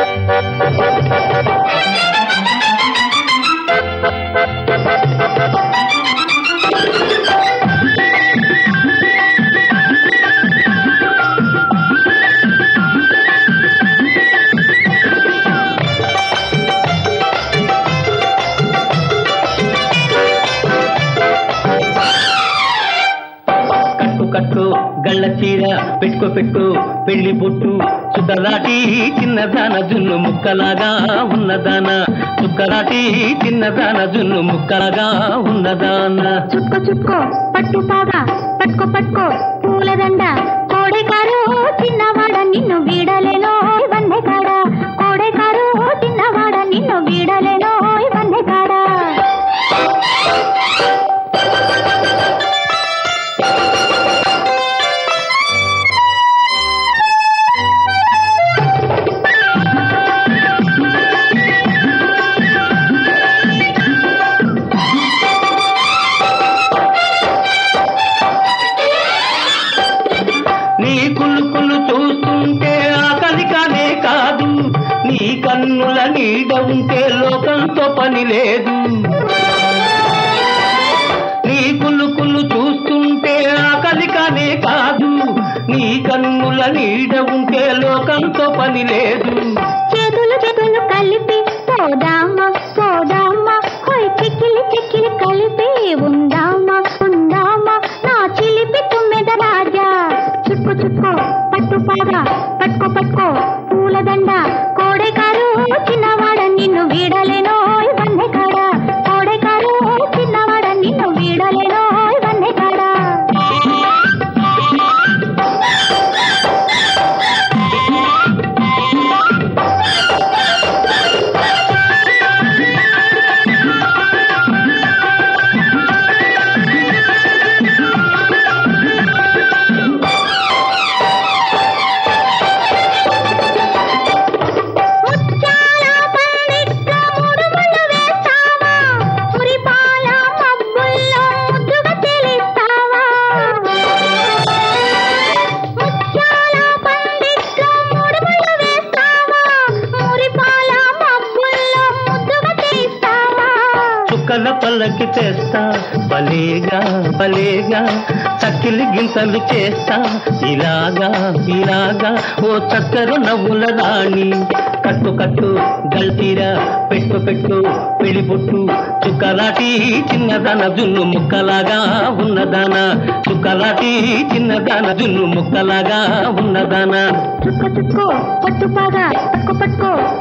కట్టు కట్టు గళ్ళ చీర పెట్టుకో పెట్టు పెళ్లి బొట్టు చుక్కలాటి చిన్నదాన జున్ను ముక్కలాగా ఉన్నదాన చుక్కలాటి చిన్నదాన జున్ను ముక్కలాగా ఉన్నదాన చుక్కో చుక్కో పట్టు పాగా పట్టుకో పట్టుకో పూలదండ కోడెకారు చిన్నవాడ నిన్ను వీడలేనో వన్నె కాడ కోడెకారు చిన్నవాడ నిన్ను వీడలేనో వన్నె కాడ నీ కులుకులు చూస్తుంటే ఆకలి కానే కాదు నీ కన్నుల నీడ ఉంటే లోకంతో పని లేదు నీ కులుకులు చూస్తుంటే ఆకలి కానే కాదు నీ కన్నుల నీడ ఉంటే లోకంతో పని లేదు చేతులు చేతులు కలిపి పోదామా పోదామా హోయ్ చిక్కిలి చిక్కిలి కలిపి ఉందామా ఉందామా నా చిలిపి తుమ్మెద రాజా చుక్కు చుక్కో పట్టు పాగా పట్టుకో పట్టుకో పూలదండ కోడెకారు చిన్నవాడ నిన్ను వీడలేనో వన్నె కాడ కోడెకారు చిన్నవాడ నిన్ను వీడలేనో వన్నె కాడ ముత్యాల పండిట్ల ముడుములు వేస్తావా మురిపాల మబ్బుల్లో ముద్దుగా తెలుస్తావా ముత్యాల పండిట్ల ముడుములు వేస్తావా మురిపాల మబ్బుల్లో ముద్దుగా తెలుస్తావా చుక్కల పల్లకి తెస్తా భలేగా భలేగా చక్కిలి గింతలు చేస్తా ఇలాగా ఇలాగా ఓ చక్కరు నవ్వుల రాణి కట్టు కట్టు గల్తీర పెట్టు పెట్టు పెళ్లి బొట్టు చుక్కలాటి చిన్నదాన జున్ను ముక్కలాగా ఉన్నదాన చుక్కలాటి చిన్నదాన జున్ను ముక్కలాగా ఉన్నదాన చుక్క చుక్కో పట్టు పాగా పట్టుకో పట్టుకో